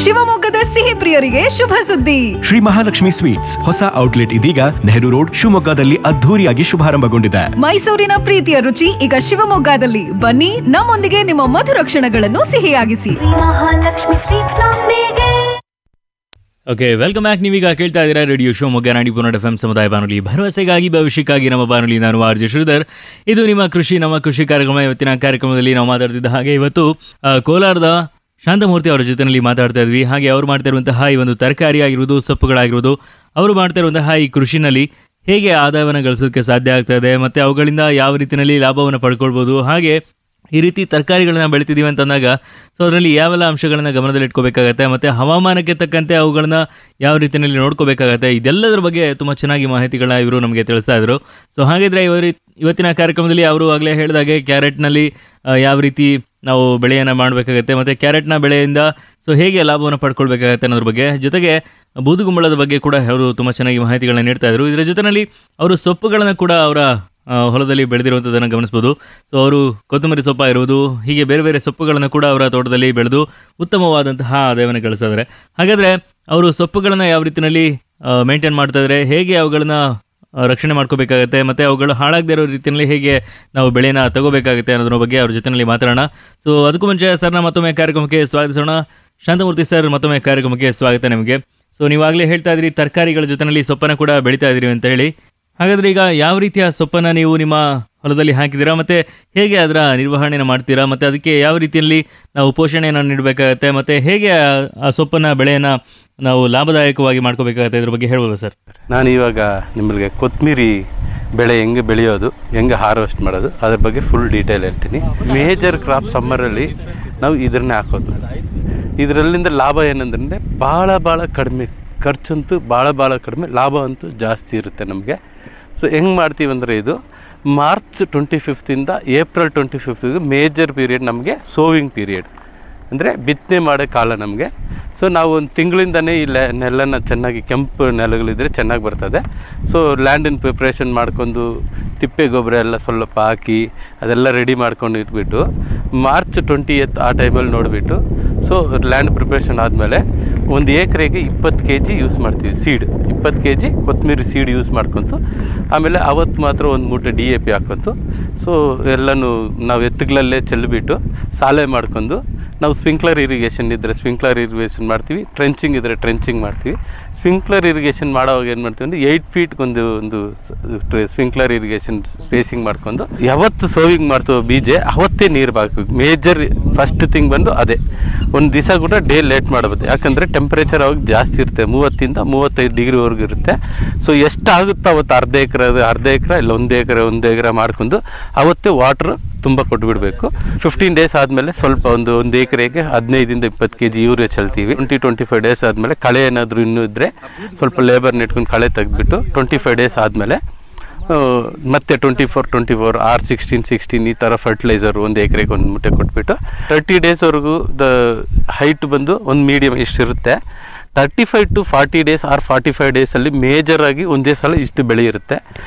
ಶಿವಮೊಗ್ಗದ ಸಿಹಿ ಪ್ರಿಯರಿಗೆ ಶುಭ ಸುದ್ದಿ ಶ್ರೀ ಮಹಾಲಕ್ಷ್ಮಿ ಸ್ವೀಟ್ಸ್ ಹೊಸ ಔಟ್ಲೆಟ್ ಇದೀಗ ನೆಹರು ರೋಡ್ ಶಿವಮೊಗ್ಗದಲ್ಲಿ ಅದ್ಧೂರಿಯಾಗಿ ಶುಭಾರಂಭಗೊಂಡಿದೆ ಮೈಸೂರಿನ ಪ್ರೀತಿಯ ರುಚಿ ಈಗ ಶಿವಮೊಗ್ಗದಲ್ಲಿ ಬನ್ನಿ ನಮ್ಮೊಂದಿಗೆ ನಿಮ್ಮ ಮಧುರ ಕ್ಷಣಗಳನ್ನು ಸಿಹಿಯಾಗಿಸಿ ಮಹಾಲಕ್ಷ್ಮಿ ಸ್ವೀಟ್ಸ್ ನೊಂದಿಗೆ ಓಕೆ ವೆಲ್ಕಮ್ ಬ್ಯಾಕ್ ನೀವೀಗ ಕೇಳ್ತಾ ಇದ್ದೀರಾ ರೇಡಿಯೋ ಶಿವಮೊಗ್ಗ ನಾಡಿ ಪುನರ್ ಎಫ್ ಎಂ ಸಮುದಾಯ ಬಾನುಲಿ ಭರವಸೆಗಾಗಿ ಭವಿಷ್ಯಕ್ಕಾಗಿ ನಮ್ಮ ಬಾನುಲಿ ನಾನು ಆರ್ ಜೆ ಶ್ರೀಧರ್ ಇದು ನಿಮ್ಮ ಕೃಷಿ ನಮ್ಮ ಕೃಷಿ ಕಾರ್ಯಕ್ರಮ ಇವತ್ತಿನ ಕಾರ್ಯಕ್ರಮದಲ್ಲಿ ನಾವು ಮಾತಾಡ್ತಿದ್ದ ಹಾಗೆ ಇವತ್ತು ಆ, ಕೋಲಾರದ ಶಾಂತಮೂರ್ತಿ ಅವರ ಜೊತೆಯಲ್ಲಿ ಮಾತಾಡ್ತಾ ಇದ್ವಿ ಹಾಗೆ ಅವ್ರು ಮಾಡ್ತಾ ಇರುವಂತಹ ಈ ಒಂದು ತರಕಾರಿ ಆಗಿರ್ಬೋದು ಸೊಪ್ಪುಗಳಾಗಿರ್ಬೋದು ಅವರು ಮಾಡ್ತಾ ಇರುವಂತಹ ಈ ಕೃಷಿನಲ್ಲಿ ಹೇಗೆ ಆದಾಯವನ್ನು ಗಳಿಸೋದಕ್ಕೆ ಸಾಧ್ಯ ಆಗ್ತಾ ಇದೆ ಮತ್ತು ಅವುಗಳಿಂದ ಯಾವ ರೀತಿಯಲ್ಲಿ ಲಾಭವನ್ನು ಪಡ್ಕೊಳ್ಬೋದು ಹಾಗೆ ಈ ರೀತಿ ತರಕಾರಿಗಳನ್ನ ಬೆಳಿತಿದ್ದೀವಿ ಅಂತಂದಾಗ ಸೊ ಅದರಲ್ಲಿ ಯಾವೆಲ್ಲ ಅಂಶಗಳನ್ನ ಗಮನದಲ್ಲಿ ಇಟ್ಕೋಬೇಕಾಗತ್ತೆ ಮತ್ತು ಹವಾಮಾನಕ್ಕೆ ತಕ್ಕಂತೆ ಅವುಗಳನ್ನ ಯಾವ ರೀತಿಯಲ್ಲಿ ನೋಡ್ಕೋಬೇಕಾಗತ್ತೆ ಇದೆಲ್ಲದರ ಬಗ್ಗೆ ತುಂಬ ಚೆನ್ನಾಗಿ ಮಾಹಿತಿಗಳನ್ನ ಇವರು ನಮಗೆ ತಿಳಿಸ್ತಾ ಇದ್ರು ಸೊ ಹಾಗಿದ್ರೆ ಇವರು ಇವತ್ತಿನ ಕಾರ್ಯಕ್ರಮದಲ್ಲಿ ಅವರು ಆಗಲೇ ಹೇಳಿದಾಗೆ ಕ್ಯಾರೆಟ್ನಲ್ಲಿ ಆ, ಯಾವ ರೀತಿ ನಾವು ಬೆಳೆಯನ್ನು ಮಾಡಬೇಕಾಗತ್ತೆ ಮತ್ತು ಕ್ಯಾರೆಟ್ನ ಬೆಳೆಯಿಂದ ಸೊ ಹೇಗೆ ಲಾಭವನ್ನು ಪಡ್ಕೊಳ್ಬೇಕಾಗತ್ತೆ ಅನ್ನೋದ್ರ ಬಗ್ಗೆ ಜೊತೆಗೆ ಬೂದುಗುಂಬಳದ ಬಗ್ಗೆ ಕೂಡ ಅವರು ತುಂಬ ಚೆನ್ನಾಗಿ ಮಾಹಿತಿಗಳನ್ನ ನೀಡ್ತಾ ಇದ್ರು ಇದರ ಜೊತೆಯಲ್ಲಿ ಅವರು ಸೊಪ್ಪುಗಳನ್ನು ಕೂಡ ಅವರ ಆ, ಹೊಲದಲ್ಲಿ ಬೆಳೆದಿರುವಂಥದ್ದನ್ನು ಗಮನಿಸ್ಬೋದು ಸೊ ಅವರು ಕೊತ್ತಂಬರಿ ಸೊಪ್ಪ ಇರುವುದು ಹೀಗೆ ಬೇರೆ ಬೇರೆ ಸೊಪ್ಪುಗಳನ್ನು ಕೂಡ ಅವರ ತೋಟದಲ್ಲಿ ಬೆಳೆದು ಉತ್ತಮವಾದಂತಹ ಆದಾಯವನ್ನು ಗಳಿಸಿದ್ದಾರೆ ಹಾಗಾದರೆ ಅವರು ಸೊಪ್ಪುಗಳನ್ನು ಯಾವ ರೀತಿಯಲ್ಲಿ ಮೇಂಟೈನ್ ಮಾಡ್ತಾ ಇದ್ದಾರೆ ಹೇಗೆ ಅವುಗಳನ್ನ ಆ, ರಕ್ಷಣೆ ಮಾಡ್ಕೋಬೇಕಾಗತ್ತೆ ಮತ್ತು ಅವುಗಳು ಹಾಳಾಗದೇ ಇರೋ ರೀತಿಯಲ್ಲಿ ಹೇಗೆ ನಾವು ಬೆಳೆನ ತಗೋಬೇಕಾಗುತ್ತೆ ಅನ್ನೋದ್ರ ಬಗ್ಗೆ ಅವ್ರ ಜೊತೆಯಲ್ಲಿ ಮಾತಾಡೋಣ ಸೊ ಅದಕ್ಕೂ ಮುಂಚೆ ಸರ್ನ ಮತ್ತೊಮ್ಮೆ ಕಾರ್ಯಕ್ರಮಕ್ಕೆ ಸ್ವಾಗತಿಸೋಣ ಶಾಂತಮೂರ್ತಿ ಸರ್ ಮತ್ತೊಮ್ಮೆ ಕಾರ್ಯಕ್ರಮಕ್ಕೆ ಸ್ವಾಗತ ನಿಮಗೆ ಸೊ ನೀವಾಗಲೇ ಹೇಳ್ತಾ ಇದ್ರಿ ತರಕಾರಿಗಳ ಜೊತೆಯಲ್ಲಿ ಸೊಪ್ಪನ್ನು ಕೂಡ ಬೆಳೀತಾ ಇದ್ರಿ ಅಂತ ಹೇಳಿ ಹಾಗಾದ್ರೆ ಈಗ ಯಾವ ರೀತಿಯ ಸೊಪ್ಪನ್ನ ನೀವು ನಿಮ್ಮ ಹೊಲದಲ್ಲಿ ಹಾಕಿದ್ದೀರಾ ಮತ್ತೆ ಹೇಗೆ ಅದರ ನಿರ್ವಹಣೆನ ಮಾಡ್ತೀರಾ ಮತ್ತೆ ಅದಕ್ಕೆ ಯಾವ ರೀತಿಯಲ್ಲಿ ನಾವು ಪೋಷಣೆಯನ್ನು ನೀಡಬೇಕಾಗತ್ತೆ ಮತ್ತೆ ಹೇಗೆ ಆ- ಆ ಸೊಪ್ಪನ್ನ ಬೆಳೆಯನ್ನ ನಾವು ಲಾಭದಾಯಕವಾಗಿ ಮಾಡ್ಕೋಬೇಕಾಗತ್ತೆ ಇದ್ರ ಬಗ್ಗೆ ಹೇಳ್ಬೋದು ಸರ್ ನಾನು ಇವಾಗ ನಿಮಗೆ ಕೊತ್ತಂಬರಿ ಬೆಳೆ ಹೆಂಗೆ ಬೆಳೆಯೋದು ಹೆಂಗೆ ಹಾರ್ವೆಸ್ಟ್ ಮಾಡೋದು ಅದ್ರ ಬಗ್ಗೆ ಫುಲ್ ಡೀಟೇಲ್ ಹೇಳ್ತೀನಿ ಮೇಜರ್ ಕ್ರಾಪ್ ಸಮ್ಮರಲ್ಲಿ ನಾವು ಇದನ್ನೇ ಹಾಕೋದು ಇದರಲ್ಲಿಂದ ಲಾಭ ಏನಂದ್ರೆ ಭಾಳ ಭಾಳ ಕಡಿಮೆ ಖರ್ಚಂತೂ ಭಾಳ ಭಾಳ ಕಡಿಮೆ ಲಾಭ ಅಂತೂ ಜಾಸ್ತಿ ಇರುತ್ತೆ ನಮಗೆ ಸೊ ಹೆಂಗೆ ಮಾಡ್ತೀವಿ ಅಂದರೆ ಇದು ಮಾರ್ಚ್ ಟ್ವೆಂಟಿ ಫಿಫ್ತಿಂದ ಏಪ್ರಿಲ್ ಟ್ವೆಂಟಿ ಫಿಫ್ತ್ಗೆ ಮೇಜರ್ ಪೀರಿಯಡ್ ನಮಗೆ ಸೋವಿಂಗ್ ಪೀರಿಯಡ್ ಅಂದರೆ ಬಿತ್ತನೆ ಮಾಡೋ ಕಾಲ ನಮಗೆ ಸೊ ನಾವು ಒಂದು ತಿಂಗಳಿಂದನೇ ಈ ಲೆ ನೆಲನ ಚೆನ್ನಾಗಿ ಕೆಂಪು ನೆಲಗಳಿದ್ರೆ ಚೆನ್ನಾಗಿ ಬರ್ತದೆ ಸೊ ಲ್ಯಾಂಡಿನ ಪ್ರಿಪ್ರೇಷನ್ ಮಾಡ್ಕೊಂಡು ತಿಪ್ಪೆ ಗೊಬ್ಬರ ಎಲ್ಲ ಸ್ವಲ್ಪ ಹಾಕಿ ಅದೆಲ್ಲ ರೆಡಿ ಮಾಡ್ಕೊಂಡು ಇಟ್ಬಿಟ್ಟು ಮಾರ್ಚ್ ಟ್ವೆಂಟಿ ಎತ್ ಆ ಟೈಮಲ್ಲಿ ನೋಡಿಬಿಟ್ಟು ಸೊ ಲ್ಯಾಂಡ್ ಪ್ರಿಪ್ರೇಷನ್ ಆದಮೇಲೆ ಒಂದು ಎಕರೆಗೆ ಇಪ್ಪತ್ತು ಕೆ ಜಿ ಯೂಸ್ ಮಾಡ್ತೀವಿ ಸೀಡ್ ಇಪ್ಪತ್ತು ಕೆ ಜಿ ಕೊತ್ತಂಬರಿ ಸೀಡ್ ಯೂಸ್ ಮಾಡ್ಕೊತು ಆಮೇಲೆ ಅವತ್ತು ಮಾತ್ರ ಒಂದು ಮೂಟೆ ಡಿ ಎ ಪಿ ಹಾಕೊಂತು ಸೊ ಎಲ್ಲನೂ ನಾವು ಎತ್ತುಗಳಲ್ಲೇ ಚೆಲ್ಬಿಟ್ಟು ಸಾಲೆ ಮಾಡ್ಕೊಂಡು ನಾವು ಸ್ಪ್ರಿಂಕ್ಲರ್ ಇರಿಗೇಷನ್ ಇದ್ದರೆ ಸ್ಪ್ರಿಂಕ್ಲರ್ ಇರಿಗೇಷನ್ ಮಾಡ್ತೀವಿ ಟ್ರೆಂಚಿಂಗ್ ಇದ್ದರೆ ಟ್ರೆಂಚಿಂಗ್ ಮಾಡ್ತೀವಿ ಸ್ಪ್ರಿಂಕ್ಲರ್ ಇರಿಗೇಷನ್ ಮಾಡೋವಾಗ ಏನು ಮಾಡ್ತೀವಿ ಅಂದರೆ ಏಯ್ಟ್ ಫೀಟ್ಗೆ ಒಂದು ಒಂದು ಸ್ಪ್ರಿಂಕ್ಲರ್ ಇರಿಗೇಷನ್ ಸ್ಪೇಸಿಂಗ್ ಮಾಡ್ಕೊಂಡು ಯಾವತ್ತು ಸೋವಿಂಗ್ ಮಾಡ್ತೀವೋ ಬೀಜ ಅವತ್ತೇ ನೀರು ಹಾಕ್ಬೇಕು ಮೇಜರ್ ಫಸ್ಟ್ ಥಿಂಗ್ ಬಂದು ಅದೇ ಒಂದು ದಿವಸ ಕೂಡ ಡೇ ಲೇಟ್ ಮಾಡಬಹುದು ಯಾಕಂದರೆ ಟೆಂಪ್ರೇಚರ್ ಅವಾಗ ಜಾಸ್ತಿ ಇರುತ್ತೆ ಮೂವತ್ತಿಂದ ಮೂವತ್ತೈದು ಡಿಗ್ರಿವರೆಗೂ ಇರುತ್ತೆ ಸೊ ಎಷ್ಟು ಆಗುತ್ತೋ ಅವತ್ತು ಅರ್ಧ ಎಕರೆ ಅರ್ಧ ಎಕರೆ ಇಲ್ಲ ಒಂದು ಎಕರೆ ಒಂದು ಎಕರೆ ಮಾಡ್ಕೊಂಡು ಅವತ್ತೇ ವಾಟ್ರ್ ತುಂಬ ಕೊಟ್ಬಿಡಬೇಕು ಫಿಫ್ಟೀನ್ ಡೇಸ್ ಆದಮೇಲೆ ಸ್ವಲ್ಪ ಒಂದು ಒಂದು ಎಕರೆಗೆ ಹದಿನೈದಿಂದ ಇಪ್ಪತ್ತು ಕೆ ಜಿ ಯೂರಿಯಾ ಚೆಲ್ತೀವಿ ಟ್ವೆಂಟಿ ಟ್ವೆಂಟಿ ಫೈವ್ ಡೇಸ್ ಆದಮೇಲೆ ಕಳೆ ಏನಾದರೂ ಇನ್ನೂ ಇದ್ದರೆ ಸ್ವಲ್ಪ ಲೇಬರ್ನ ಇಟ್ಕೊಂಡು ಕಳೆ ತೆಗೆದ್ಬಿಟ್ಟು ಟ್ವೆಂಟಿ ಫೈವ್ ಡೇಸ್ ಆದಮೇಲೆ ಮತ್ತೆ twenty four twenty four or sixteen sixteen ಈ ಥರ ಫರ್ಟಿಲೈಸರ್ ಒಂದು ಎಕರೆಗೆ ಒಂದು ಮುಟ್ಟೆ ಕೊಟ್ಬಿಟ್ಟು ತರ್ಟಿ ಡೇಸ್ವರೆಗೂ ದ ಹೈಟ್ ಬಂದು ಒಂದು ಮೀಡಿಯಮ್ ಇಷ್ಟಿರುತ್ತೆ thirty five to forty days or forty five ಡೇಸಲ್ಲಿ ಮೇಜರಾಗಿ ಒಂದೇ ಸಲ ಇಷ್ಟು ಬೆಳೆ ಇರುತ್ತೆ